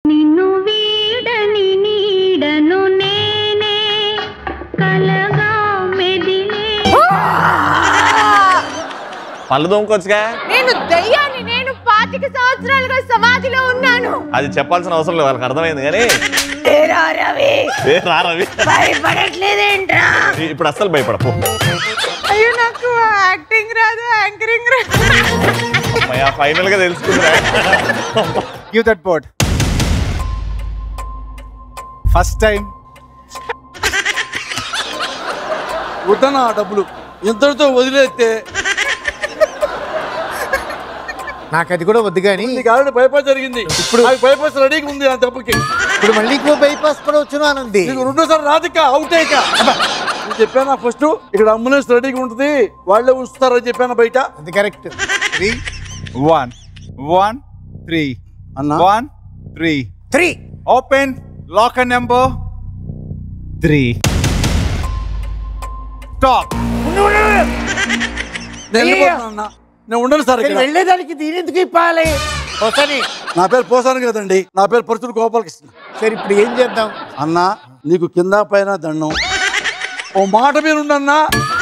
నిన్ను వీడని నీడను నేనే కలగా మెదిలే పళ్ళు దొంగకొచ్చుగా నేను దయ్యాన్ని నేను పాతిక సంవత్సరాలుగా సమాధిలో ఉన్నాను అది చెప్పాల్సిన అవసరం లేదు వాళ్ళకి అర్థమైంది కానీ ఏరా రవి ఏ రా రవి భయపడట్లేదేంట్రా ఇప్పుడు అస్సలు భయపడపు అయ్యో నాకు యాక్టింగ్ రాదు యాంకరింగ్ రాదు ఫైనల్ గా తెలుసుకుందా give that board first time వద్దనా ఆ డబ్బులు ఇంతటితో వదిలేస్తే నాకు అది కూడా వద్దు కానీ నీకు ఆల్రెడీ బైపాస్ జరిగింది ఇప్పుడు నాకు బైపాస్ రెడీగా ఉంది ఆ దెబ్బకి ఇప్పుడు మళ్ళీ ఇంకో బైపాస్ కూడా వచ్చును ఆనంది నీకు రెండోసారి రాదిక అవుట్ అయ్యాక నేను చెప్పానా ఫస్ట్ ఇక్కడ అంబులెన్స్ రెడీగా ఉంటుంది వాళ్ళే ఉంచుతారని చెప్పాను బయట అది correct three one one three అన్నా one three three open locker number three stop నేను వెళ్ళిపోతున్నా అన్నా. నేను ఉండను సార్ ఇక్కడ వెళ్ళేదానికి దీని ఎందుకు ఇప్పాలి ఒకసారి నా పేరు పోసాను కదండి నా పేరు పరుచుడు గోపాలకృష్ణ సరే ఇప్పుడు ఏం చేద్దాం అన్నా నీకు కింద పైన దండం ఓ మాట మీద ఉండన్నా